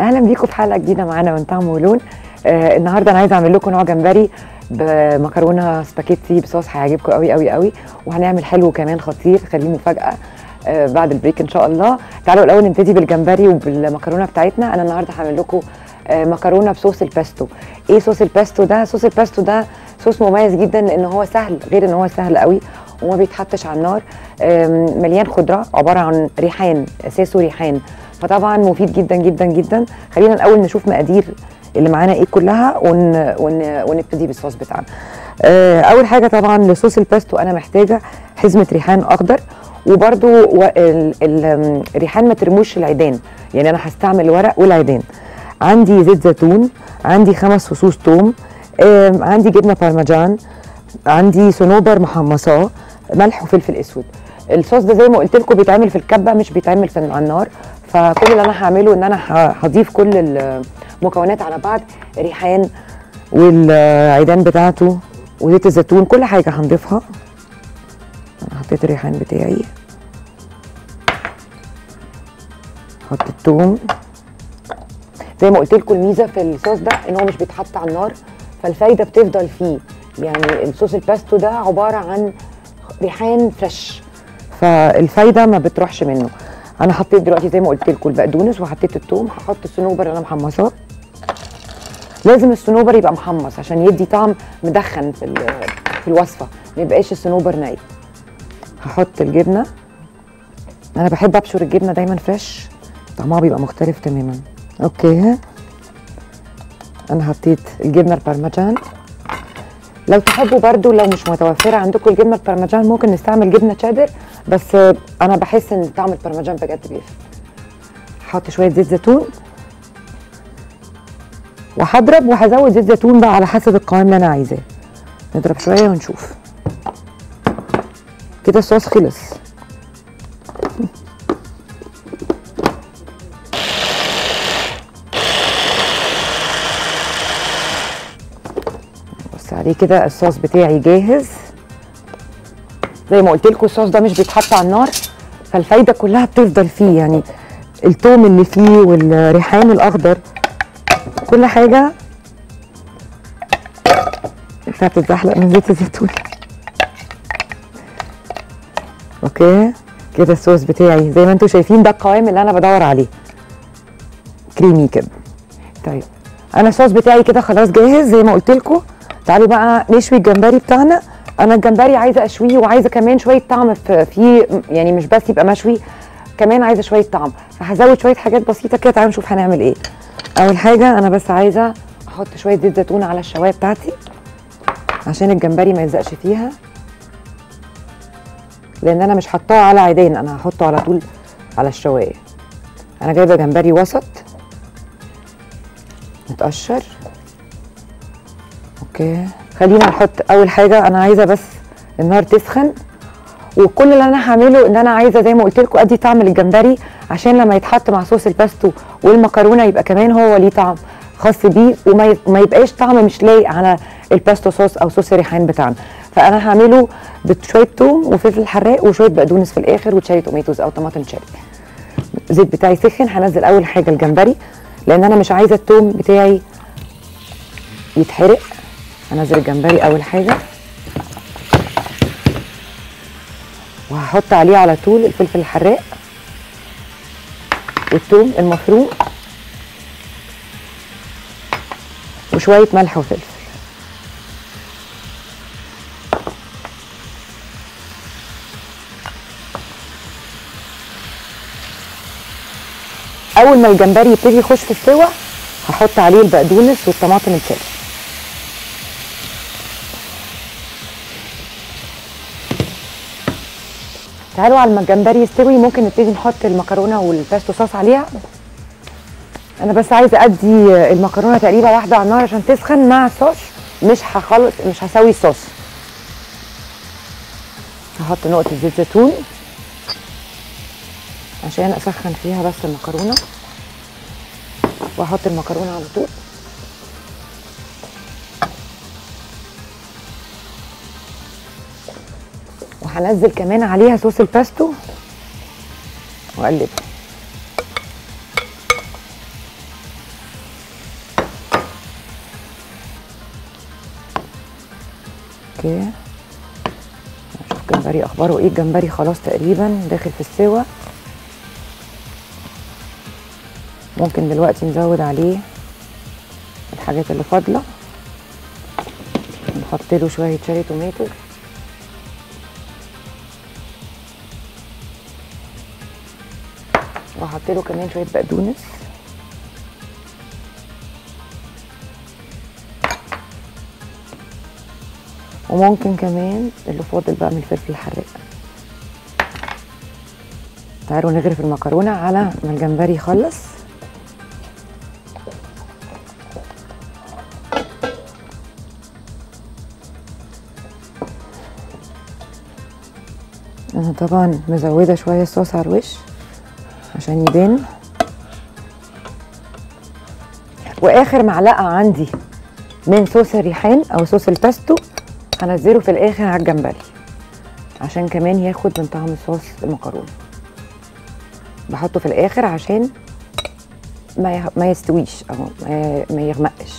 اهلا بيكم في حلقه جديده معانا من طعم ولون آه النهارده انا عايزه اعمل لكم نوع جمبري بمكرونه سباكيتي بصوص هيعجبكم قوي قوي قوي وهنعمل حلو كمان خطير خليه مفاجاه آه بعد البريك ان شاء الله تعالوا الاول نبتدي بالجمبري وبالمكرونه بتاعتنا انا النهارده هعمل لكم آه مكرونه بصوص الباستو ايه صوص الباستو ده صوص الباستو ده صوص مميز جدا لان هو سهل غير ان هو سهل قوي وما بيتحطش على النار مليان خضره عباره عن ريحان اساسه ريحان فطبعا مفيد جدا جدا جدا خلينا الاول نشوف مقادير اللي معانا ايه كلها ون... ون... ونبتدي بالصوص بتاعنا آه اول حاجه طبعا لصوص الباستو انا محتاجه حزمه ريحان اخضر وبرده و... ال... ال... الريحان ما ترموش العيدان يعني انا هستعمل الورق والعيدان عندي زيت زيتون عندي خمس فصوص توم آه عندي جبنه بارميجان عندي صنوبر محمصاه ملح وفلفل اسود الصوص ده زي ما قلت لكم بيتعمل في الكبه مش بيتعمل في على النار فكل اللي انا هعمله ان انا هضيف كل المكونات على بعض ريحان والعيدان بتاعته وزيت الزيتون كل حاجه هنضيفها انا حطيت الريحان بتاعي احط الثوم زي ما قلت لكم الميزه في الصوص ده ان هو مش بيتحط على النار فالفايده بتفضل فيه يعني الصوص الباستو ده عباره عن ريحان فريش فالفايده ما بتروحش منه انا حطيت دلوقتي زي ما قلت لكم البقدونس وحطيت الثوم هحط الصنوبر اللي انا محمصاه لازم الصنوبر يبقى محمص عشان يدي طعم مدخن في في الوصفه ما يبقاش الصنوبر ناي هحط الجبنه انا بحب ابشر الجبنه دايما فريش طعمها بيبقى مختلف تماما اوكي انا حطيت الجبنه البارميجان لو تحبوا برضو لو مش متوفره عندكم الجبنه البارميجان ممكن نستعمل جبنه تشيدر بس انا بحس ان طعم البارميجان بجد بيفرق هحط شويه زيت زيتون وهضرب وهزود زيت زيتون بقى على حسب القوام اللي انا عايزاه نضرب شويه ونشوف كده الصوص خلص بص عليه كده الصوص بتاعي جاهز زي ما قلت لكم الصوص ده مش بيتحط على النار فالفايده كلها بتفضل فيه يعني التوم اللي فيه والريحان الاخضر كل حاجه بتاعت بتتزحلق من زيت الزيتون اوكي كده الصوص بتاعي زي ما انتم شايفين ده القوام اللي انا بدور عليه كريمي كده طيب انا الصوص بتاعي كده خلاص جاهز زي ما قلت لكم تعالوا بقى نشوي الجمبري بتاعنا انا الجمبري عايزه اشويه وعايزه كمان شويه طعم فيه يعني مش بس يبقى مشوي كمان عايزه شويه طعم فهزود شويه حاجات بسيطه كده تعالوا نشوف هنعمل ايه اول حاجه انا بس عايزه احط شويه زيت زيتون على الشوايه بتاعتي عشان الجمبري ما يلزقش فيها لان انا مش حطاه على عيدان انا هحطه على طول على الشوايه انا جايبه جمبري وسط متقشر اوكي خلينا نحط اول حاجه انا عايزه بس النار تسخن وكل اللي انا هعمله ان انا عايزه زي ما قلت لكم ادي طعم للجمبري عشان لما يتحط مع صوص الباستو والمكرونه يبقى كمان هو ليه طعم خاص بيه وما يبقاش طعم مش لايق على الباستو صوص او صوص الريحان بتاعنا فانا هعمله بشويه توم وفلفل حراق وشويه بقدونس في الاخر وتشاري توميتوز او طماطم شاري الزيت بتاعي سخن هنزل اول حاجه الجمبري لان انا مش عايزه التوم بتاعي يتحرق هنزل الجمبري اول حاجه وهحط عليه على طول الفلفل الحراق والثوم المفروم وشويه ملح وفلفل اول ما الجمبري يبتدي يخش في السوا هحط عليه البقدونس والطماطم الشاري تعالوا على ما الجمبري يستوي ممكن نبتدي نحط المكرونه والباستو صوص عليها انا بس عايزه ادي المكرونه تقريبا واحده على النار عشان تسخن مع الصوص مش هخلص مش هسوي الصوص هحط نقطه زيت زيتون عشان اسخن فيها بس المكرونه واحط المكرونه على طول وهنزل كمان عليها صوص الباستو واقلبها اوكي نشوف الجمبري اخباره ايه الجمبري خلاص تقريبا داخل في السوا ممكن دلوقتي نزود عليه الحاجات اللي فاضله نحط له شويه شاري توماتو واحط له كمان شويه بقدونس وممكن كمان اللي فاضل بقى من الفلفل الحراق تعالوا نغرف المكرونه على ما الجمبري يخلص انا طبعا مزوده شويه صوص على الوش عشان يبان واخر معلقه عندي من صوص الريحان او صوص الباستو هنزله في الاخر على الجمبري عشان كمان ياخد من طعم صوص المكرونه بحطه في الاخر عشان ما يه- ما يستويش او ما- ما يغمقش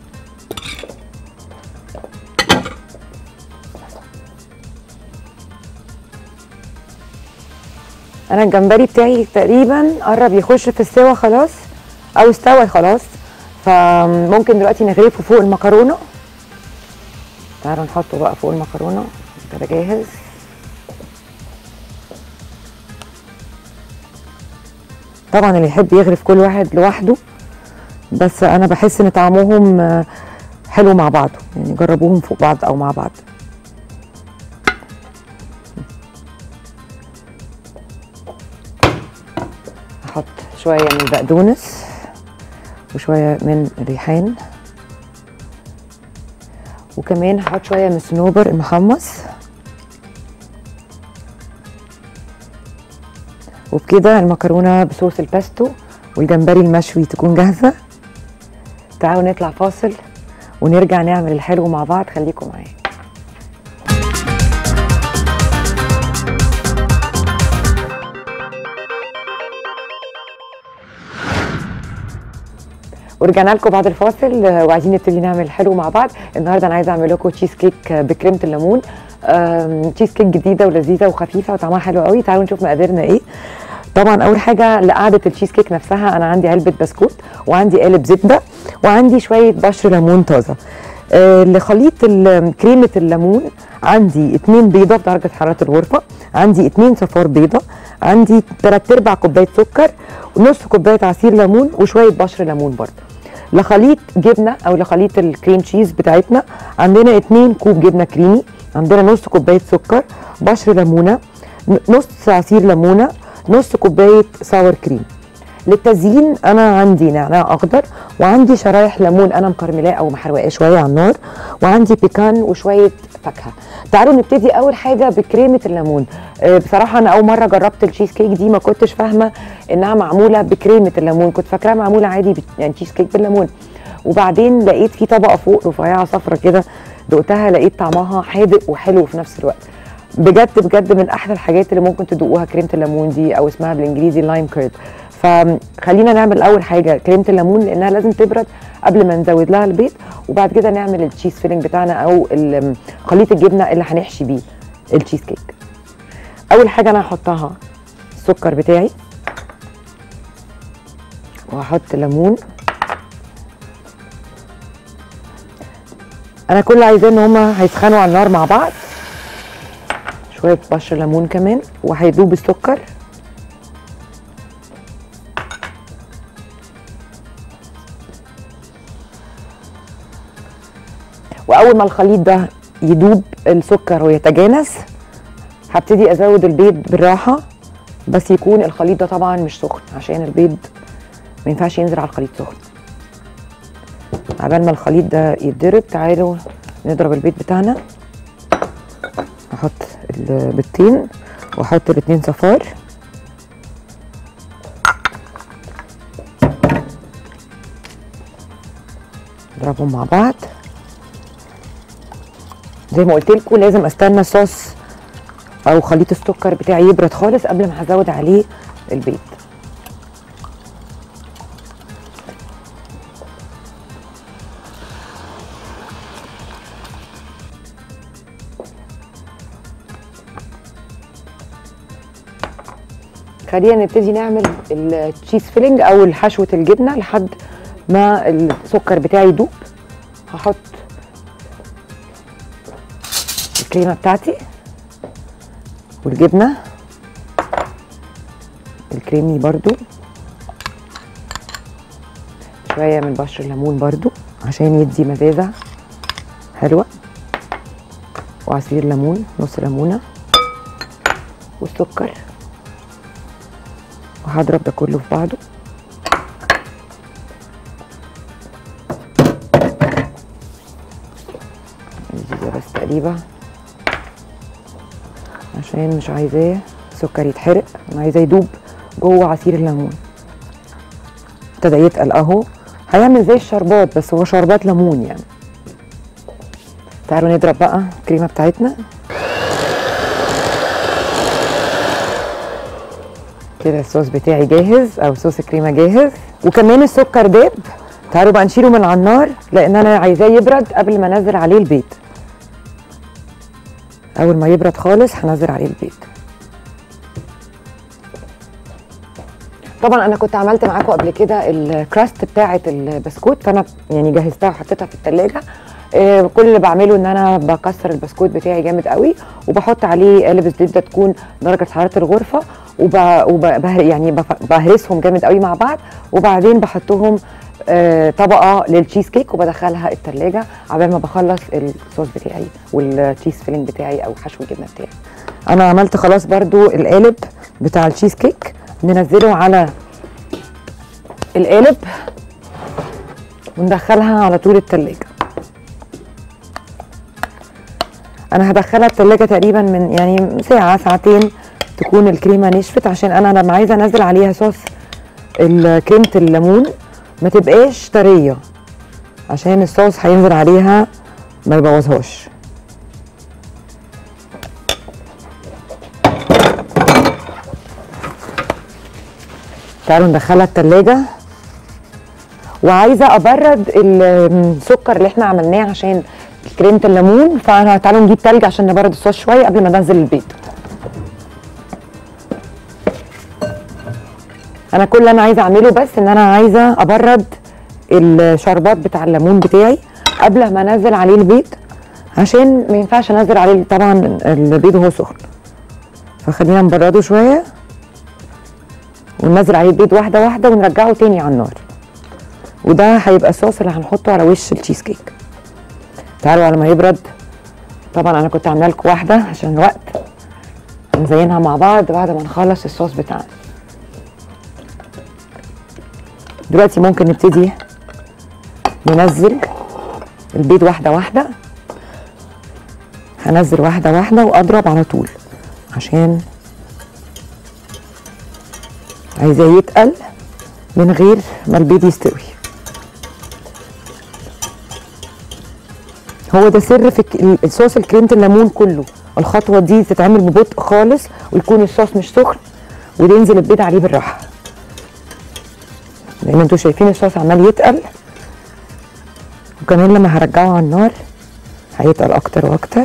انا الجمبري بتاعي تقريبا قرب يخش في السوا خلاص او استوى خلاص فممكن دلوقتي نغرفه فوق المكرونه تعالوا نحطه بقى فوق المكرونه كده جاهز طبعا اللي يحب يغرف كل واحد لوحده بس انا بحس ان طعمهم آه، حلو مع بعض يعني جربوهم فوق بعض او مع بعض هحط شويه من البقدونس وشويه من الريحان وكمان هحط شويه من الصنوبر المحمص وبكده المكرونه بصوص الباستو والجمبري المشوي تكون جاهزه تعالوا نطلع فاصل ونرجع نعمل الحلو مع بعض خليكم معايا ورجعنا لكم بعد الفاصل آه، وعايزين نبتدي نعمل الحلو مع بعض النهارده انا عايزه اعمل لكم تشيز كيك آه، بكريمه الليمون آم، تشيز كيك جديده ولذيذه وخفيفه وطعمها حلو قوي تعالوا نشوف مقاديرنا ايه طبعا اول حاجه لقعده التشيز كيك نفسها انا عندي علبه بسكوت وعندي قالب زبده وعندي شويه بشر ليمون طازه آه، لخليط ال- كريمه الليمون عندي اتنين بيضه بدرجه حراره الغرفه عندي اتنين صفار بيضه عندي تلات ارباع كوبايه سكر ونص كوبايه عصير ليمون وشويه بشر ليمون برضه لخليط جبنه او لخليط الكريم تشيز بتاعتنا عندنا اتنين كوب جبنه كريمي عندنا نص كوبايه سكر بشر ليمونه ن- نص عصير ليمونه نص كوبايه ساور كريم للتزيين انا عندي نعناع اخضر وعندي شرايح ليمون انا مكرملاه او محروقاه شويه على النار وعندي بيكان وشويه فاكهه تعالوا نبتدي اول حاجه بكريمه الليمون آه، بصراحه انا اول مره جربت التشيز كيك دي ما كنتش فاهمه انها معموله بكريمه الليمون كنت فاكراها معموله عادي بت- يعني تشيز كيك بالليمون وبعدين لقيت في طبقه فوق رفيعه صفرة كده دقتها لقيت طعمها حادق وحلو في نفس الوقت بجد بجد من احلى الحاجات اللي ممكن تدوقوها كريمه الليمون دي او اسمها بالانجليزي لايم كيرد فخلينا نعمل اول حاجه كريمه الليمون لانها لازم تبرد قبل ما نزود لها البيض وبعد كده نعمل التشيز فيلينج بتاعنا او ال- خليط الجبنه اللي هنحشي بيه التشيز كيك اول حاجه انا هحطها السكر بتاعي وهحط ليمون انا كل اللي عايزاه ان هما هيسخنوا على النار مع بعض شويه بشر ليمون كمان وهيدوب السكر واول ما الخليط ده يدوب السكر ويتجانس هبتدي ازود البيض بالراحه بس يكون الخليط ده طبعا مش سخن عشان البيض ما ينفعش ينزل على الخليط سخن عبال ما الخليط ده يتضرب تعالوا نضرب البيض بتاعنا احط البيضتين واحط الاتنين صفار نضربهم مع بعض زي ما قلت لكم لازم استنى الصوص او خليط السكر بتاعي يبرد خالص قبل ما هزود عليه البيض خلينا نبتدي نعمل التشيز فيلينج او حشوه الجبنه لحد ما السكر بتاعي يدوب هحط الكريمه بتاعتي والجبنه الكريمي برضو شويه من بشر الليمون برضو عشان يدي مزازه حلوه وعصير ليمون نص ليمونه والسكر وهضرب ده كله في بعضه دي بس تقريبا عشان مش عايزاه السكر يتحرق انا عايزاه يدوب جوه عصير الليمون ابتدى يتقل اهو هيعمل زي الشربات بس هو شربات ليمون يعني تعالوا نضرب بقى الكريمه بتاعتنا كده الصوص بتاعي جاهز او صوص الكريمه جاهز وكمان السكر داب تعالوا بقى نشيله من على النار لان انا عايزاه يبرد قبل ما انزل عليه البيض اول ما يبرد خالص هنزل عليه البيض طبعا انا كنت عملت معاكم قبل كده الكراست بتاعه البسكوت فانا يعني جهزتها وحطيتها في التلاجة آه، كل اللي بعمله ان انا بكسر البسكوت بتاعي جامد قوي وبحط عليه قالب زبده تكون درجه حراره الغرفه وب... وب... بهر- يعني بف- بهرسهم جامد قوي مع بعض وبعدين بحطهم آه، طبقه للتشيز كيك وبدخلها التلاجة عبال ما بخلص الصوص بتاعي والتشيز فيلينج بتاعي او حشو الجبنه بتاعي انا عملت خلاص برضو القالب بتاع التشيز كيك ننزله على القالب وندخلها على طول التلاجة انا هدخلها التلاجة تقريبا من يعني ساعة ساعتين تكون الكريمة نشفت عشان انا لما عايزة انزل عليها صوص ال- كريمة الليمون ما تبقاش طرية عشان الصوص هينزل عليها ما يبوظهاش تعالوا ندخلها التلاجة وعايزه ابرد السكر اللي احنا عملناه عشان كريمه الليمون فتعالوا نجيب تلج عشان نبرد الصوص شويه قبل ما ننزل البيض انا كل اللي انا عايزه اعمله بس ان انا عايزه ابرد الشربات بتاع الليمون بتاعي قبل ما انزل عليه البيض عشان ما ينفعش انزل عليه طبعا البيض وهو سخن فخلينا نبرده شويه وننزل عليه البيض واحده واحده ونرجعه تاني على النار وده هيبقى الصوص اللي هنحطه على وش التشيز كيك تعالوا على ما يبرد طبعا انا كنت عامله لكم واحده عشان الوقت نزينها مع بعض بعد ما نخلص الصوص بتاعنا دلوقتي ممكن نبتدي ننزل البيض واحده واحده هنزل واحده واحده واضرب على طول عشان عايزاه يتقل من غير ما البيض يستوي هو ده سر في الك- الصوص الكريمة الليمون كله الخطوة دي تتعمل ببطء خالص ويكون الصوص مش سخن وينزل البيض عليه بالراحة لأن انتوا شايفين الصوص عمال يتقل وكمان لما هرجعه على النار هيتقل أكتر وأكتر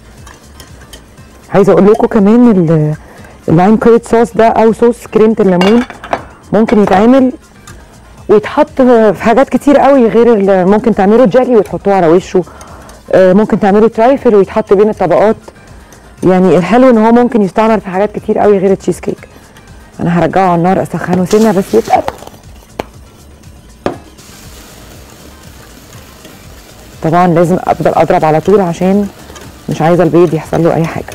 عايزة أقول لكم كمان ال- اللايم كريت صوص ده أو صوص كريمة الليمون ممكن يتعمل ويتحط في حاجات كتير قوي غير ال- ممكن تعملوا جيلي وتحطوه على وشه آه، ممكن تعملوا ترايفل ويتحط بين الطبقات يعني الحلو ان هو ممكن يستعمل في حاجات كتير قوي غير التشيز كيك انا هرجعه على النار اسخنه سنه بس يتقل طبعا لازم افضل اضرب على طول عشان مش عايزه البيض يحصل له اي حاجه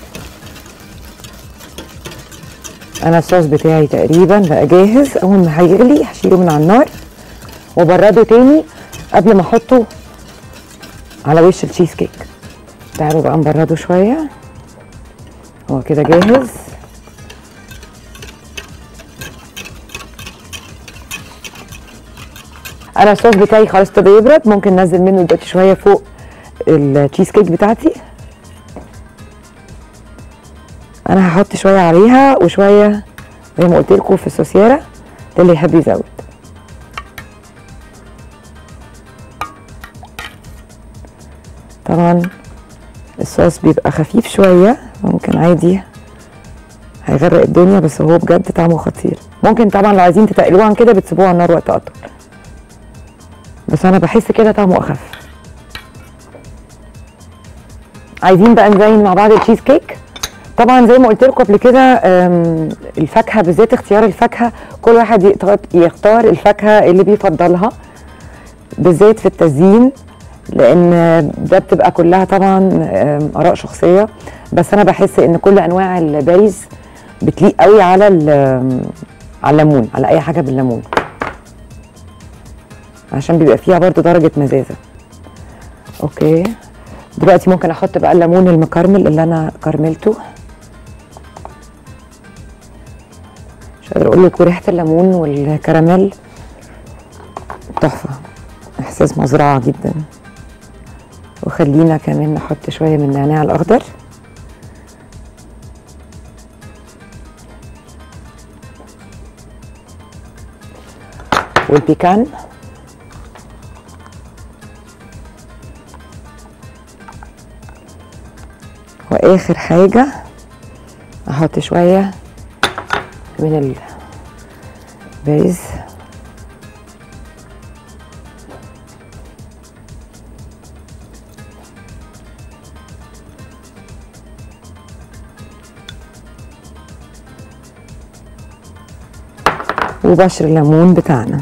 انا الصوص بتاعي تقريبا بقى جاهز اول ما هيغلي هشيله من على النار وبرده تاني قبل ما احطه على وش التشيز كيك تعالوا بقى نبرده شويه هو كده جاهز انا الصوص بتاعي خلاص ابتدى يبرد ممكن ننزل منه دلوقتي شويه فوق التشيز كيك بتاعتي انا هحط شويه عليها وشويه زي ما قلت لكم في السوسيره للي يحب يزود طبعا الصوص بيبقى خفيف شويه ممكن عادي هيغرق الدنيا بس هو بجد طعمه خطير ممكن طبعا لو عايزين تتقلوه عن كده بتسيبوه على النار وقت اطول بس انا بحس كده طعمه اخف عايزين بقى نزين مع بعض التشيز كيك طبعا زي ما قلت لكم قبل كده أم، الفاكهه بالذات اختيار الفاكهه كل واحد يختار- يختار الفاكهه اللي بيفضلها بالذات في التزيين لان ده بتبقى كلها طبعا أم، اراء شخصيه بس انا بحس ان كل انواع البيريز بتليق قوي على ال- على الليمون على اي حاجه بالليمون عشان بيبقى فيها برضو درجه مزازه اوكي دلوقتي ممكن احط بقى الليمون المكرمل اللي انا كرملته مش قادره اقول لك ريحه الليمون والكراميل تحفه احساس مزرعه جدا وخلينا كمان نحط شويه من النعناع الاخضر والبيكان واخر حاجه احط شويه من البيز وبشر الليمون بتاعنا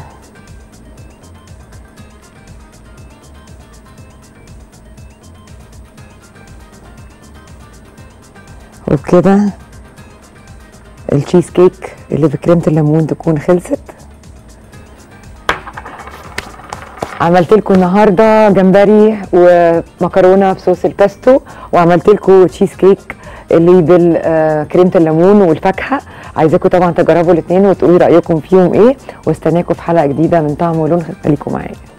وبكده التشيز كيك اللي بكريمه الليمون تكون خلصت عملت لكم النهارده جمبري ومكرونه بصوص البيستو وعملت لكم تشيز كيك اللي بالكريمه الليمون والفاكهه عايزاكم طبعا تجربوا الاثنين وتقولوا رايكم فيهم ايه واستناكم في حلقه جديده من طعم ولون خليكم معايا